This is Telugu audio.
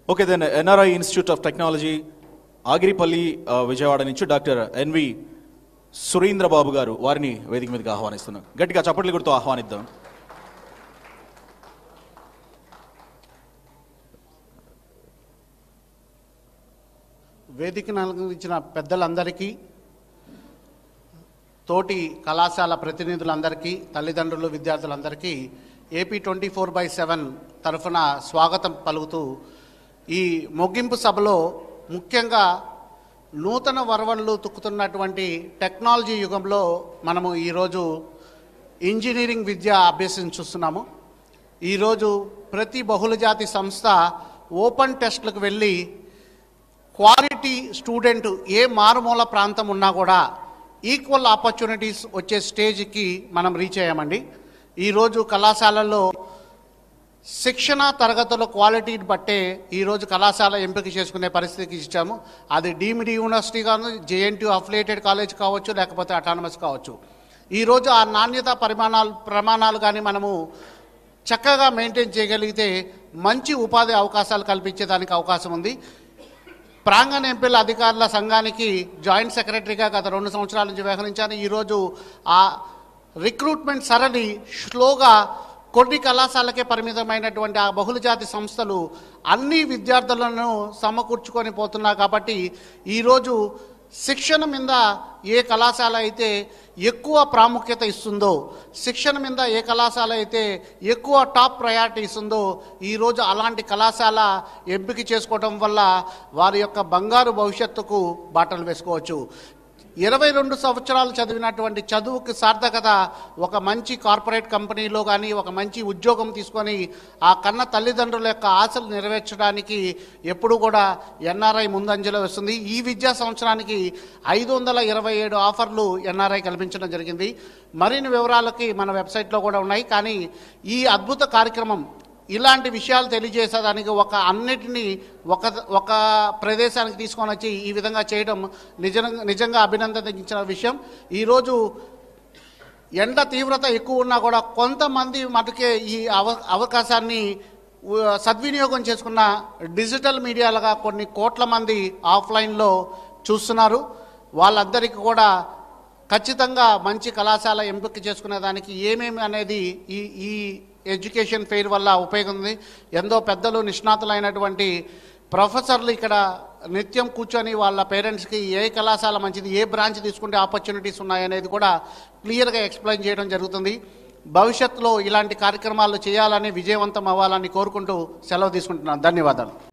okay then NRI institute of technology Agiripalli ఆ, విజయవాడ నుంచి డాక్టర్ ఎన్వి సురేంద్ర బాబు గారు వారిని వేదిక మీదకి ఆహ్వానిస్తున్నాం గట్టిగా చప్పట్లు కొడుతూ ఆహ్వానిద్దాం వేదికను అలంకరించిన పెద్దలందరికీ తోటి కళాశాల ప్రతినిధులందరికీ తల్లిదండ్రులు విద్యార్థులందరికీ AP twenty four by seven తరఫున స్వాగతం పలుకుతూ ఈ ముగింపు సభలో ముఖ్యంగా నూతన వరవళ్ళు తుక్కుతున్నటువంటి టెక్నాలజీ యుగంలో మనము ఈరోజు ఇంజనీరింగ్ విద్య అభ్యసించి చూస్తున్నాము ఈరోజు ప్రతి బహుళజాతి సంస్థ ఓపెన్ టెస్ట్లకు వెళ్ళి క్వాలిటీ స్టూడెంట్ ఏ మారుమూల ప్రాంతం ఉన్నా కూడా ఈక్వల్ ఆపర్చునిటీస్ వచ్చే స్టేజ్కి మనం రీచ్ అయ్యామండి ఈరోజు కళాశాలల్లో శిక్షణ తరగతుల క్వాలిటీని బట్టే ఈరోజు కళాశాల ఎంపిక చేసుకునే పరిస్థితికి ఇచ్చాము అది డీమ్డ్ యూనివర్సిటీ కాదు జేఎన్టీ అఫిలియేటెడ్ కాలేజ్ కావచ్చు లేకపోతే అటానమస్ కావచ్చు ఈరోజు ఆ నాణ్యత పరిమాణాలు ప్రమాణాలు కానీ మనము చక్కగా మెయింటైన్ చేయగలిగితే మంచి ఉపాధి అవకాశాలు కల్పించేదానికి అవకాశం ఉంది ప్రాంగణ ఎంపీల అధికారుల సంఘానికి జాయింట్ సెక్రటరీగా గత రెండు సంవత్సరాల నుంచి వ్యవహరించాను ఈరోజు ఆ రిక్రూట్మెంట్ సరళి స్లోగా కొన్ని కళాశాలకే పరిమితమైనటువంటి ఆ బహుళజాతి సంస్థలు అన్ని విద్యార్థులను సమకూర్చుకొని పోతున్నారు కాబట్టి ఈరోజు శిక్షణ మీద ఏ కళాశాల అయితే ఎక్కువ ప్రాముఖ్యత ఇస్తుందో శిక్షణ మీద ఏ కళాశాల అయితే ఎక్కువ టాప్ ప్రయారిటీ ఇస్తుందో ఈరోజు అలాంటి కళాశాల ఎంపిక చేసుకోవడం వల్ల వారి యొక్క బంగారు భవిష్యత్తుకు బాటలు వేసుకోవచ్చు ఇరవై రెండు సంవత్సరాలు చదివినటువంటి చదువుకి సార్థకత ఒక మంచి కార్పొరేట్ కంపెనీలో కానీ ఒక మంచి ఉద్యోగం తీసుకొని ఆ కన్న తల్లిదండ్రుల యొక్క ఆశలు నెరవేర్చడానికి ఎప్పుడు కూడా ఎన్ఆర్ఐ ముందంజలో వస్తుంది ఈ విద్యా సంవత్సరానికి ఐదు వందల ఇరవై ఏడు ఆఫర్లు ఎన్ఆర్ఐ కల్పించడం జరిగింది మరిన్ని వివరాలకి మన వెబ్సైట్లో కూడా ఉన్నాయి కానీ ఈ అద్భుత కార్యక్రమం ఇలాంటి విషయాలు తెలియజేసేదానికి ఒక అన్నిటినీ ఒక ఒక ప్రదేశానికి తీసుకొని వచ్చి ఈ విధంగా చేయడం నిజంగా నిజంగా అభినందించిన విషయం ఈరోజు ఎండ తీవ్రత ఎక్కువ ఉన్నా కూడా కొంతమంది మటుకే ఈ అవ అవకాశాన్ని ఉ- సద్వినియోగం చేసుకున్న డిజిటల్ మీడియాలుగా కొన్ని కోట్ల మంది ఆఫ్లైన్లో చూస్తున్నారు వాళ్ళందరికీ కూడా ఖచ్చితంగా మంచి కళాశాల ఎంపిక చేసుకునే దానికి ఏమేమి అనేది ఈ ఈ ఎడ్యుకేషన్ ఫెయిర్ వల్ల ఉపయోగం ఉంది ఎంతో పెద్దలు నిష్ణాతులైనటువంటి ప్రొఫెసర్లు ఇక్కడ నిత్యం కూర్చొని వాళ్ళ పేరెంట్స్కి ఏ కళాశాల మంచిది ఏ బ్రాంచ్ తీసుకుంటే ఆపర్చునిటీస్ ఉన్నాయనేది కూడా క్లియర్గా ఎక్స్ప్లెయిన్ చేయడం జరుగుతుంది భవిష్యత్తులో ఇలాంటి కార్యక్రమాలు చేయాలని విజయవంతం అవ్వాలని కోరుకుంటూ సెలవు తీసుకుంటున్నాను ధన్యవాదాలు